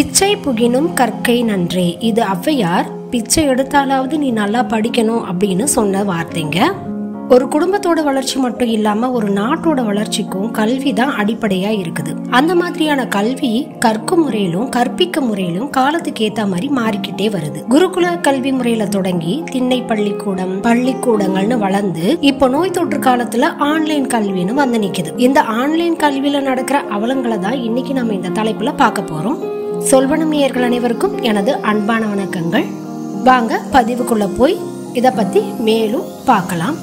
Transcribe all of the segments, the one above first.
பிச்சை புகினும் கற்கை நன்றே இது ஔவையார் பிச்சை எடுத்தாலாவது நீ நல்லா படிக்கணும் அப்படின்னு சொன்ன வார்த்தைங்க ஒரு குடும்பத்தோட வளர்ச்சி மட்டும் இல்லாம ஒரு நாட்டோட வளர்ச்சிக்கும் கல்வி தான் அடிப்படையா இருக்குது அந்த மாதிரியான கல்வி கற்கும் முறையிலும் கற்பிக்கும் முறையிலும் காலத்துக்கு ஏத்த மாதிரி மாறிக்கிட்டே வருது குருகுல கல்வி முறையில தொடங்கி திண்ணை பள்ளிக்கூடம் பள்ளிக்கூடங்கள்னு வளர்ந்து இப்போ நோய் தொற்று காலத்துல ஆன்லைன் கல்வின்னு வந்து நிக்குது இந்த ஆன்லைன் கல்வியில நடக்கிற அவலங்களை தான் இன்னைக்கு நம்ம இந்த தலைப்புல பார்க்க போறோம் சொல்வனம் நேயர்கள் அனைவருக்கும் எனது அன்பான வணக்கங்கள் வாங்க பதிவுக்குள்ள போய் இத பத்தி மேலும் பார்க்கலாம்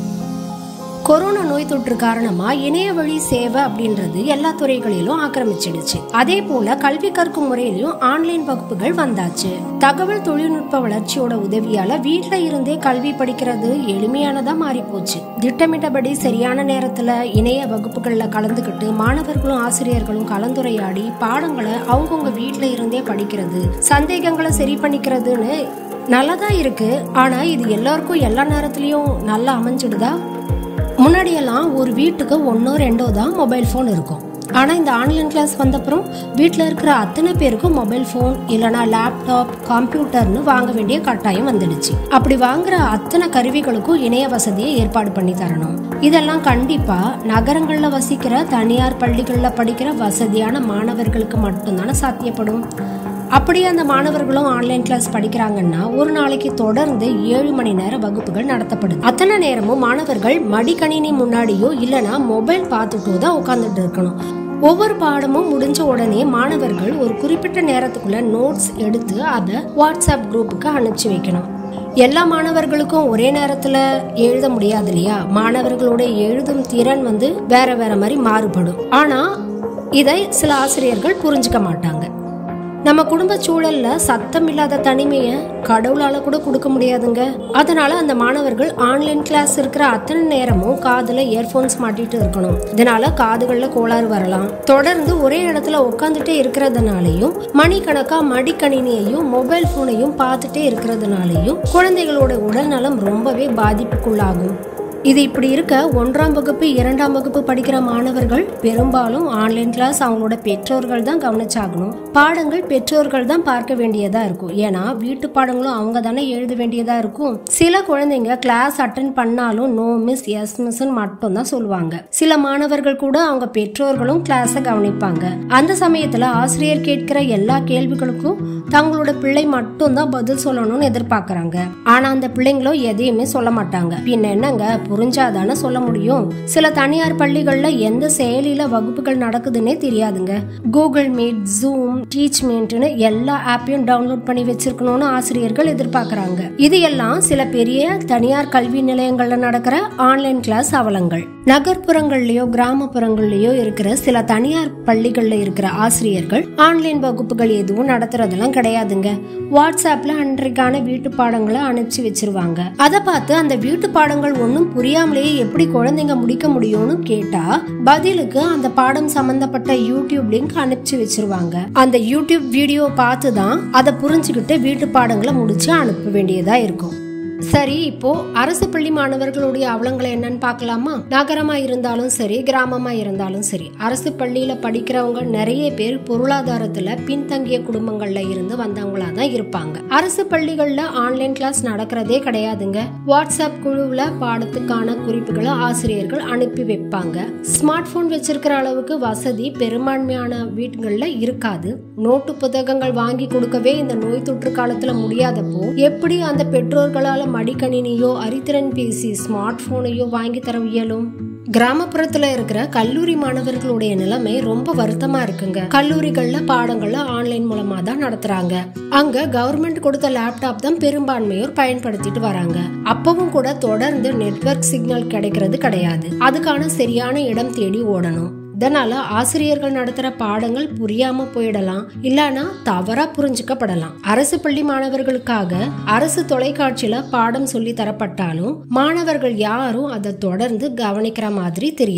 கொரோனா நோய் தொற்று காரணமா இணைய வழி சேவை அப்படின்றது எல்லா துறைகளிலும் ஆக்கிரமிச்சிடுச்சு அதே போல கல்வி கற்கும் முறையிலும் ஆன்லைன் வகுப்புகள் வந்தாச்சு தகவல் தொழில்நுட்ப வளர்ச்சியோட உதவியால வீட்ல இருந்தே கல்வி படிக்கிறது எளிமையானதா மாறி போச்சு திட்டமிட்டபடி சரியான நேரத்துல இணைய வகுப்புகள்ல கலந்துக்கிட்டு மாணவர்களும் ஆசிரியர்களும் கலந்துரையாடி பாடங்களை அவங்கவுங்க வீட்ல இருந்தே படிக்கிறது சந்தேகங்களை சரி பண்ணிக்கிறதுன்னு நல்லதா இருக்கு ஆனா இது எல்லாருக்கும் எல்லா நேரத்துலயும் நல்லா அமைஞ்சிடுதா முன்னாடியெல்லாம் ஒரு வீட்டுக்கு ஒன்றோ ரெண்டோ தான் மொபைல் ஃபோன் இருக்கும் ஆனால் இந்த ஆன்லைன் கிளாஸ் வந்தப்புறம் வீட்டில் இருக்கிற அத்தனை பேருக்கும் மொபைல் ஃபோன் இல்லைனா லேப்டாப் கம்ப்யூட்டர்னு வாங்க வேண்டிய கட்டாயம் வந்துடுச்சு அப்படி வாங்குற அத்தனை கருவிகளுக்கும் இணைய வசதியை ஏற்பாடு பண்ணி தரணும் இதெல்லாம் கண்டிப்பாக நகரங்களில் வசிக்கிற தனியார் பள்ளிகளில் படிக்கிற வசதியான மாணவர்களுக்கு மட்டும்தானே சாத்தியப்படும் அப்படியே அந்த மாணவர்களும் ஆன்லைன் கிளாஸ் படிக்கிறாங்கன்னா ஒரு நாளைக்கு தொடர்ந்து ஏழு மணி நேர வகுப்புகள் நடத்தப்படுது அத்தனை நேரமும் மாணவர்கள் மடிக்கணினி முன்னாடியோ இல்லைன்னா மொபைல் பார்த்துட்டோ தான் உட்காந்துட்டு இருக்கணும் ஒவ்வொரு பாடமும் முடிஞ்ச உடனே மாணவர்கள் ஒரு குறிப்பிட்ட நேரத்துக்குள்ள நோட்ஸ் எடுத்து அதை வாட்ஸ்அப் குரூப்புக்கு அனுப்பிச்சு வைக்கணும் எல்லா மாணவர்களுக்கும் ஒரே நேரத்துல எழுத முடியாது இல்லையா மாணவர்களோட எழுதும் திறன் வந்து வேற வேற மாதிரி மாறுபடும் ஆனா இதை சில ஆசிரியர்கள் புரிஞ்சுக்க மாட்டாங்க நம்ம குடும்ப சூழல்ல சத்தம் இல்லாத தனிமையை கடவுளால கூட கொடுக்க முடியாதுங்க அதனால அந்த மாணவர்கள் ஆன்லைன் கிளாஸ் இருக்கிற அத்தனை நேரமும் காதுல இயர்போன்ஸ் மாட்டிட்டு இருக்கணும் இதனால காதுகள்ல கோளாறு வரலாம் தொடர்ந்து ஒரே இடத்துல உட்காந்துட்டே இருக்கிறதுனாலையும் மணிக்கணக்கா மடிக்கணினியையும் மொபைல் போனையும் பார்த்துட்டே இருக்கிறதுனாலையும் குழந்தைகளோட உடல் நலம் ரொம்பவே பாதிப்புக்குள்ளாகும் இது இப்படி இருக்க ஒன்றாம் வகுப்பு இரண்டாம் வகுப்பு படிக்கிற மாணவர்கள் பெரும்பாலும் ஆன்லைன் கிளாஸ் அவங்களோட பெற்றோர்கள் தான் கவனிச்சாகணும் பாடங்கள் பெற்றோர்கள் தான் பார்க்க வேண்டியதா இருக்கும் ஏன்னா வீட்டு பாடங்களும் அவங்க தானே எழுத வேண்டியதா இருக்கும் சில குழந்தைங்க கிளாஸ் அட்டன் பண்ணாலும் நோ மிஸ் எஸ் மிஸ் மட்டும் தான் சொல்லுவாங்க சில மாணவர்கள் கூட அவங்க பெற்றோர்களும் கிளாஸை கவனிப்பாங்க அந்த சமயத்துல ஆசிரியர் கேட்கிற எல்லா கேள்விகளுக்கும் தங்களோட பிள்ளை மட்டும் தான் பதில் சொல்லணும்னு எதிர்பார்க்கறாங்க ஆனா அந்த பிள்ளைங்களும் எதையுமே சொல்ல மாட்டாங்க பின்ன என்னங்க புரிஞ்சாதானே சொல்ல முடியும் சில தனியார் பள்ளிகள்ல எந்த செயலில வகுப்புகள் நடக்குதுன்னே தெரியாதுங்க கூகுள் மீட் ஜூம் டீச் மீட்னு எல்லா ஆப்பையும் டவுன்லோட் பண்ணி வச்சிருக்கணும்னு ஆசிரியர்கள் எதிர்பார்க்கறாங்க இது எல்லாம் சில பெரிய தனியார் கல்வி நிலையங்கள்ல நடக்கிற ஆன்லைன் கிளாஸ் அவலங்கள் நகர்ப்புறங்கள்லயோ கிராமப்புறங்கள்லயோ இருக்கிற சில தனியார் பள்ளிகள்ல இருக்கிற ஆசிரியர்கள் ஆன்லைன் வகுப்புகள் எதுவும் நடத்துறதெல்லாம் கிடையாதுங்க வாட்ஸ்அப்ல அன்றைக்கான வீட்டு பாடங்களை அனுப்பிச்சு வச்சிருவாங்க அதை பார்த்து அந்த வீட்டு பாடங்கள் ஒன்றும் புரியாமலேயே எப்படி குழந்தைங்க முடிக்க முடியும்னு கேட்டா பதிலுக்கு அந்த பாடம் சம்பந்தப்பட்ட யூடியூப் லிங்க் அனுப்பிச்சு வச்சிருவாங்க அந்த யூடியூப் வீடியோ பார்த்து தான் அதை புரிஞ்சுக்கிட்டு வீட்டு பாடங்களை முடிச்சு அனுப்ப வேண்டியதா இருக்கும் சரி இப்போ அரசு பள்ளி மாணவர்களுடைய அவலங்களை என்னன்னு பார்க்கலாமா நகரமா இருந்தாலும் சரி கிராமமா இருந்தாலும் சரி அரசு பள்ளியில படிக்கிறவங்க நிறைய பேர் பொருளாதாரத்துல பின்தங்கிய குடும்பங்கள்ல இருந்து வந்தவங்களா தான் இருப்பாங்க அரசு பள்ளிகள்ல ஆன்லைன் கிளாஸ் நடக்கிறதே கிடையாதுங்க வாட்ஸ்அப் குழுவுல பாடத்துக்கான குறிப்புகளை ஆசிரியர்கள் அனுப்பி வைப்பாங்க ஸ்மார்ட் போன் வச்சிருக்கிற அளவுக்கு வசதி பெரும்பான்மையான வீடுகள்ல இருக்காது நோட்டு புத்தகங்கள் வாங்கி கொடுக்கவே இந்த நோய் தொற்று காலத்துல முடியாதப்போ எப்படி அந்த பெற்றோர்களால மடிக்கணினியோ அரித்திறன் பேசி ஸ்மார்ட் போனையோ வாங்கி தர இயலும் கிராமப்புறத்துல இருக்கிற கல்லூரி மாணவர்களுடைய நிலைமை ரொம்ப வருத்தமா இருக்குங்க கல்லூரிகள்ல பாடங்கள்ல ஆன்லைன் மூலமா தான் நடத்துறாங்க அங்க கவர்மெண்ட் கொடுத்த லேப்டாப் தான் பெரும்பான்மையோர் பயன்படுத்திட்டு வராங்க அப்பவும் கூட தொடர்ந்து நெட்வொர்க் சிக்னல் கிடைக்கிறது கிடையாது அதுக்கான சரியான இடம் தேடி ஓடணும் இதனால ஆசிரியர்கள் நடத்துற பாடங்கள் புரியாம போயிடலாம் இல்லனா தவறா புரிஞ்சுக்கப்படலாம் அரசு பள்ளி மாணவர்களுக்காக அரசு தொலைக்காட்சியில பாடம் சொல்லி தரப்பட்டாலும் மாணவர்கள் யாரும் அதை தொடர்ந்து கவனிக்கிற மாதிரி தெரியல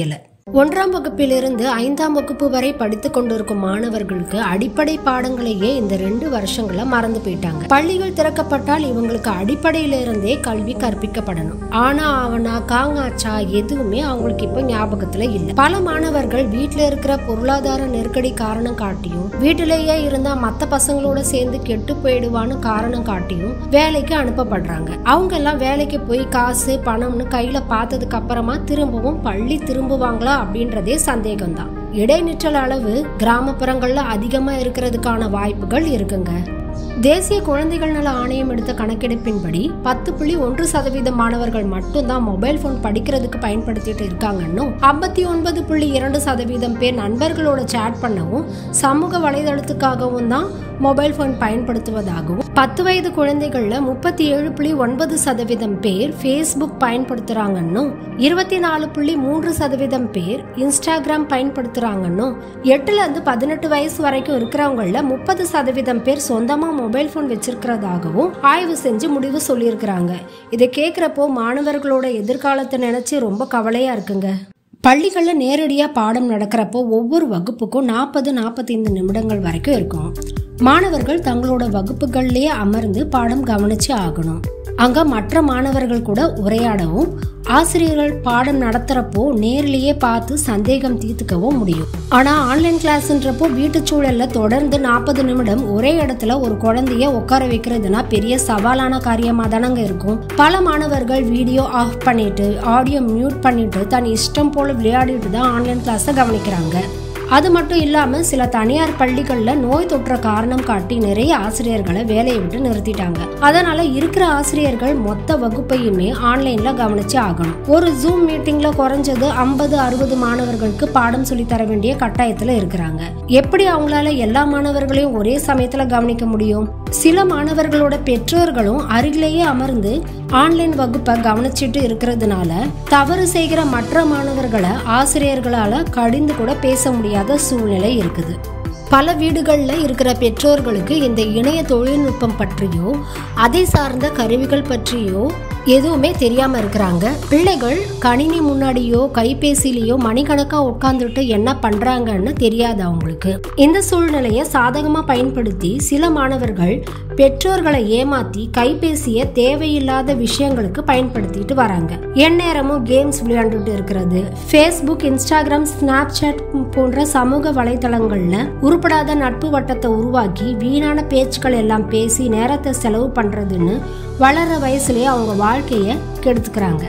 ஒன்றாம் வகுப்பிலிருந்து ஐந்தாம் வகுப்பு வரை படித்துக் கொண்டிருக்கும் மாணவர்களுக்கு அடிப்படை பாடங்களையே இந்த ரெண்டு வருஷங்கள மறந்து போயிட்டாங்க பள்ளிகள் திறக்கப்பட்டால் இவங்களுக்கு அடிப்படையில இருந்தே கல்வி கற்பிக்கப்படணும் ஆனா அவனா காங்காச்சா எதுவுமே அவங்களுக்கு இப்ப ஞாபகத்துல இல்ல பல மாணவர்கள் வீட்டுல இருக்கிற பொருளாதார நெருக்கடி காரணம் காட்டியும் வீட்டிலேயே இருந்தா மத்த பசங்களோட சேர்ந்து கெட்டு போயிடுவான்னு காரணம் காட்டியும் வேலைக்கு அனுப்பப்படுறாங்க அவங்க எல்லாம் வேலைக்கு போய் காசு பணம்னு கையில பார்த்ததுக்கு அப்புறமா திரும்பவும் பள்ளி திரும்புவாங்களா அப்படின்றதே சந்தேகம்தான் இடைநிற்றல் அளவு கிராமப்புறங்கள்ல அதிகமா இருக்கிறதுக்கான வாய்ப்புகள் இருக்குங்க தேசிய குழந்தைகள் நல ஆணையம் எடுத்த கணக்கெடுப்பின்படி பத்து புள்ளி ஒன்று சதவீத மாணவர்கள் மட்டும்தான் மொபைல் போன் படிக்கிறதுக்கு பயன்படுத்திட்டு இருக்காங்கன்னும் ஐம்பத்தி ஒன்பது புள்ளி இரண்டு சதவீதம் பேர் நண்பர்களோட சேட் பண்ணவும் சமூக வலைதளத்துக்காகவும் தான் மொபைல் போன் பயன்படுத்துவதாகவும் பத்து வயது குழந்தைகள்ல முப்பத்தி ஏழு புள்ளி ஒன்பது சதவீதம் பேர் ஃபேஸ்புக் பயன்படுத்துறாங்கன்னும் இருபத்தி நாலு புள்ளி மூன்று சதவீதம் பேர் இன்ஸ்டாகிராம் பயன்படுத்துறாங்கன்னும் எட்டுல இருந்து பதினெட்டு வயசு வரைக்கும் இருக்கிறவங்கள முப்பது சதவீதம் பேர் சொந்தமா மொபைல் போன் வச்சிருக்கிறதாகவும் ஆய்வு செஞ்சு முடிவு சொல்லியிருக்கிறாங்க இதை கேட்குறப்போ மாணவர்களோட எதிர்காலத்தை நினைச்சு ரொம்ப கவலையா இருக்குங்க பள்ளிகளில் நேரடியாக பாடம் நடக்கிறப்போ ஒவ்வொரு வகுப்புக்கும் நாற்பது நாற்பத்தைந்து நிமிடங்கள் வரைக்கும் இருக்கும் மாணவர்கள் தங்களோட வகுப்புகள்லேயே அமர்ந்து பாடம் கவனிச்சு ஆகணும் அங்க மற்ற மாணவர்கள் கூட உரையாடவும் ஆசிரியர்கள் பாடம் நடத்துறப்போ நேர்லயே பார்த்து சந்தேகம் தீர்த்துக்கவும் முடியும் ஆனா ஆன்லைன் கிளாஸ்ன்றப்போ வீட்டு சூழல்ல தொடர்ந்து நாற்பது நிமிடம் ஒரே இடத்துல ஒரு குழந்தைய உட்கார வைக்கிறதுனா பெரிய சவாலான காரியமா தானங்க இருக்கும் பல மாணவர்கள் வீடியோ ஆஃப் பண்ணிட்டு ஆடியோ மியூட் பண்ணிட்டு தன் இஷ்டம் போல விளையாடிட்டு தான் ஆன்லைன் கிளாஸை கவனிக்கிறாங்க அது மட்டும் இல்லாம சில தனியார் பள்ளிகள்ல நோய் தொற்ற காரணம் காட்டி நிறைய ஆசிரியர்களை வேலையை விட்டு நிறுத்திட்டாங்க அதனால இருக்கிற ஆசிரியர்கள் மொத்த வகுப்பையுமே ஆன்லைன்ல கவனிச்சு ஆகணும் ஒரு ஜூம் மீட்டிங்ல குறைஞ்சது ஐம்பது அறுபது மாணவர்களுக்கு பாடம் சொல்லி தர வேண்டிய கட்டாயத்துல இருக்கிறாங்க எப்படி அவங்களால எல்லா மாணவர்களையும் ஒரே சமயத்துல கவனிக்க முடியும் சில மாணவர்களோட பெற்றோர்களும் அருகிலேயே அமர்ந்து ஆன்லைன் வகுப்பை கவனிச்சிட்டு இருக்கிறதுனால தவறு செய்கிற மற்ற மாணவர்களை ஆசிரியர்களால கடிந்து கூட பேச முடியாத சூழ்நிலை இருக்குது பல வீடுகளில் இருக்கிற பெற்றோர்களுக்கு இந்த இணைய தொழில்நுட்பம் பற்றியோ அதை சார்ந்த கருவிகள் பற்றியோ எதுவுமே தெரியாம இருக்கிறாங்க பிள்ளைகள் கணினி முன்னாடியோ கைபேசியிலேயோ மணிக்கணக்கா உட்காந்துட்டு என்ன பண்றாங்கன்னு தெரியாது அவங்களுக்கு இந்த சூழ்நிலையை சாதகமா பயன்படுத்தி சில மாணவர்கள் பெற்றோர்களை ஏமாத்தி கைபேசியை தேவையில்லாத விஷயங்களுக்கு பயன்படுத்திட்டு வராங்க எந்நேரமும் கேம்ஸ் விளையாண்டுட்டு இருக்கிறது ஃபேஸ்புக் இன்ஸ்டாகிராம் ஸ்னாப்சாட் போன்ற சமூக வலைதளங்கள்ல உருப்படாத நட்பு வட்டத்தை உருவாக்கி வீணான பேச்சுக்கள் எல்லாம் பேசி நேரத்தை செலவு பண்றதுன்னு வளர்ற வயசுலயே அவங்க வாழ்க்கைய கெடுத்துக்கிறாங்க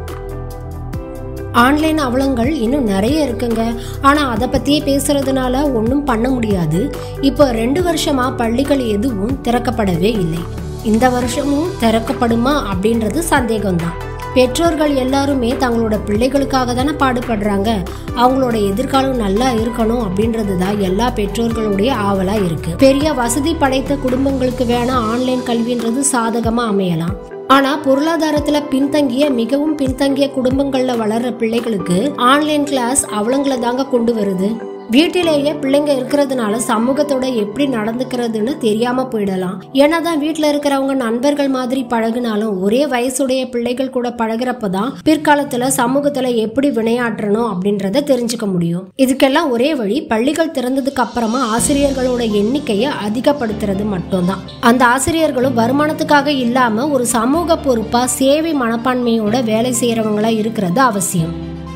ஆன்லைன் அவலங்கள் இன்னும் நிறைய இருக்குங்க ஆனால் அதை பற்றியே பேசுறதுனால ஒன்றும் பண்ண முடியாது இப்போ ரெண்டு வருஷமா பள்ளிகள் எதுவும் திறக்கப்படவே இல்லை இந்த வருஷமும் திறக்கப்படுமா அப்படின்றது சந்தேகம்தான் பெற்றோர்கள் எல்லாருமே தங்களோட பிள்ளைகளுக்காக தானே பாடுபடுறாங்க அவங்களோட எதிர்காலம் நல்லா இருக்கணும் அப்படின்றது தான் எல்லா பெற்றோர்களுடைய ஆவலா இருக்கு பெரிய வசதி படைத்த குடும்பங்களுக்கு வேணா ஆன்லைன் கல்வின்றது சாதகமா அமையலாம் ஆனா பொருளாதாரத்துல பின்தங்கிய மிகவும் பின்தங்கிய குடும்பங்கள்ல வளர்ற பிள்ளைகளுக்கு ஆன்லைன் கிளாஸ் அவலங்களை தாங்க கொண்டு வருது வீட்டிலேயே பிள்ளைங்க இருக்கிறதுனால சமூகத்தோட எப்படி நடந்துக்கிறதுன்னு தெரியாம போயிடலாம் ஏன்னாதான் வீட்டுல இருக்கிறவங்க நண்பர்கள் மாதிரி பழகுனாலும் ஒரே வயசுடைய பிள்ளைகள் கூட பழகுறப்பதான் பிற்காலத்துல சமூகத்துல எப்படி வினையாற்றணும் அப்படின்றத தெரிஞ்சுக்க முடியும் இதுக்கெல்லாம் ஒரே வழி பள்ளிகள் திறந்ததுக்கு அப்புறமா ஆசிரியர்களோட எண்ணிக்கையை அதிகப்படுத்துறது மட்டும்தான் அந்த ஆசிரியர்களும் வருமானத்துக்காக இல்லாம ஒரு சமூக பொறுப்பா சேவை மனப்பான்மையோட வேலை செய்யறவங்களா இருக்கிறது அவசியம்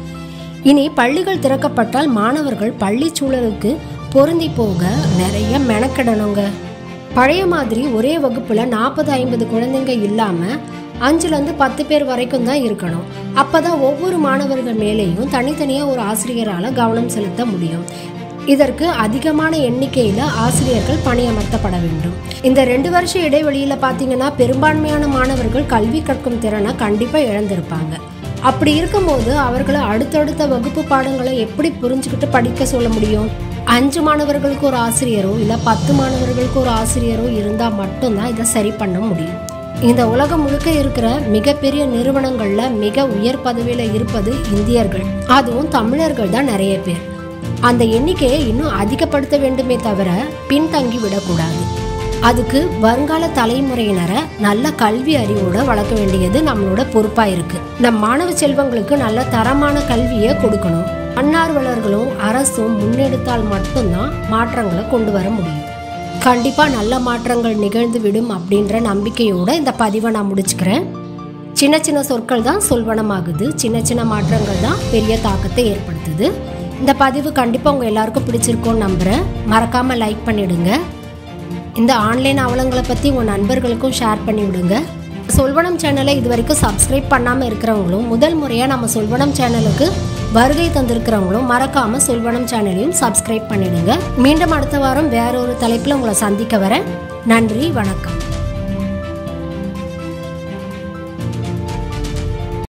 இனி பள்ளிகள் திறக்கப்பட்டால் மாணவர்கள் பள்ளி சூழலுக்கு பொருந்தி போக நிறைய மெனக்கிடணுங்க பழைய மாதிரி ஒரே வகுப்புல நாற்பது ஐம்பது குழந்தைங்க இல்லாம அஞ்சுல இருந்து பத்து பேர் வரைக்கும் தான் இருக்கணும் அப்பதான் ஒவ்வொரு மாணவர்கள் மேலேயும் தனித்தனியா ஒரு ஆசிரியரால கவனம் செலுத்த முடியும் இதற்கு அதிகமான எண்ணிக்கையில ஆசிரியர்கள் பணியமர்த்தப்பட வேண்டும் இந்த ரெண்டு வருஷ இடைவெளியில பாத்தீங்கன்னா பெரும்பான்மையான மாணவர்கள் கல்வி கற்கும் திறனை கண்டிப்பா இழந்திருப்பாங்க அப்படி இருக்கும்போது அவர்களை அடுத்தடுத்த வகுப்பு பாடங்களை எப்படி புரிஞ்சுக்கிட்டு படிக்க சொல்ல முடியும் அஞ்சு மாணவர்களுக்கு ஒரு ஆசிரியரோ இல்ல பத்து மாணவர்களுக்கு ஒரு ஆசிரியரோ இருந்தா மட்டும்தான் இதை சரி பண்ண முடியும் இந்த உலகம் முழுக்க இருக்கிற மிகப்பெரிய நிறுவனங்கள்ல மிக உயர் பதவியில இருப்பது இந்தியர்கள் அதுவும் தமிழர்கள் தான் நிறைய பேர் அந்த எண்ணிக்கையை இன்னும் அதிகப்படுத்த வேண்டுமே தவிர பின்தங்கி விடக்கூடாது அதுக்கு வருங்கால தலைமுறையினரை நல்ல கல்வி அறிவோட வளர்க்க வேண்டியது நம்மளோட பொறுப்பா இருக்கு நம் மாணவ செல்வங்களுக்கு நல்ல தரமான கல்வியை கொடுக்கணும் தன்னார்வலர்களும் அரசும் முன்னெடுத்தால் மட்டும்தான் மாற்றங்களை கொண்டு வர முடியும் கண்டிப்பா நல்ல மாற்றங்கள் நிகழ்ந்து விடும் அப்படின்ற நம்பிக்கையோட இந்த பதிவை நான் முடிச்சுக்கிறேன் சின்ன சின்ன சொற்கள் தான் சொல்வனமாகுது சின்ன சின்ன மாற்றங்கள் தான் பெரிய தாக்கத்தை ஏற்படுத்துது இந்த பதிவு கண்டிப்பாக உங்கள் எல்லாருக்கும் பிடிச்சிருக்கோன்னு நம்புகிறேன் மறக்காமல் லைக் பண்ணிடுங்க இந்த ஆன்லைன் அவலங்களை பற்றி உங்கள் நண்பர்களுக்கும் ஷேர் பண்ணி விடுங்க சொல்வனம் சேனலை இது வரைக்கும் சப்ஸ்கிரைப் பண்ணாமல் இருக்கிறவங்களும் முதல் முறையாக நம்ம சொல்வனம் சேனலுக்கு வருகை தந்திருக்கிறவங்களும் மறக்காமல் சொல்வனம் சேனலையும் சப்ஸ்கிரைப் பண்ணிடுங்க மீண்டும் அடுத்த வாரம் வேற ஒரு தலைப்பில் உங்களை சந்திக்க வரேன் நன்றி வணக்கம்